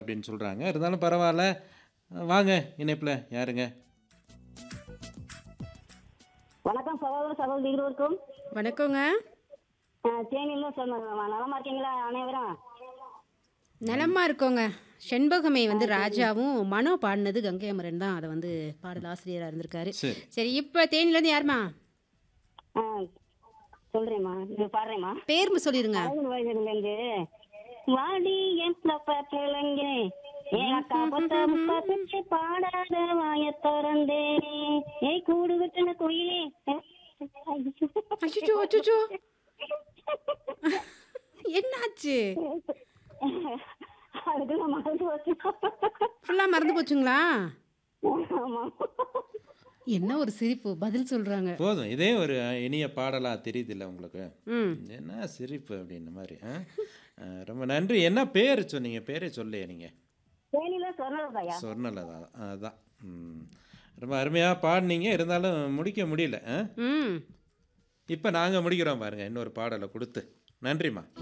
அப்படின்னு சொல்கிறாங்க இருந்தாலும் பரவாயில்ல வாங்க இணைப்பில் யாருங்க வணக்கம் சகோதர சகோதரி இருவருக்கும் வணக்கங்க தேனியில் சொன்னாங்க நலமா இருக்கீங்களா அனைவரும் நலமா இருக்கோங்க செண்பகமை வந்து ராஜாவும் மனோ பாடினது கங்கை அமரன் தான் அதை வந்து பாடல் ஆசிரியராக இருந்திருக்காரு சரி சரி இப்போ தேனிலேருந்து யாருமா ஆ சொல்றேம்மா இது பாடுறேம்மா பேர் சொல்லிடுங்க அழகு வயதுலேருந்து வாடி என் பிள்ளைங்க என் அக்கா பத்த முக்கா பிச்சு பாடாத வாய திறந்தே ஏய் கூடு விட்டுன குயிலே அச்சுச்சோ அச்சுச்சோ என்னாச்சு அதுக்கு நான் மறந்து போச்சு ஃபுல்லாக மறந்து போச்சுங்களா ஆமா என்ன ஒரு சிரிப்பு பதில் சொல்கிறாங்க போதும் இதே ஒரு இனிய பாடலாக தெரியுதில்ல உங்களுக்கு ம் என்ன சிரிப்பு அப்படின்ன மாதிரி ஆ? ஆ, ரொம்ப நன்றி என்ன பேர் சொன்னீங்க பேரே சொல்லையே நீங்கள் தேனியில சொன்னதாயா சொன்னல தான் அதான் ம். ரொம்ப அருமையாக பாடினீங்க இருந்தாலும் முடிக்க முடியல ம் இப்போ நாங்கள் முடிக்கிறோம் பாருங்கள் இன்னொரு பாடலை கொடுத்து நன்றிம்மா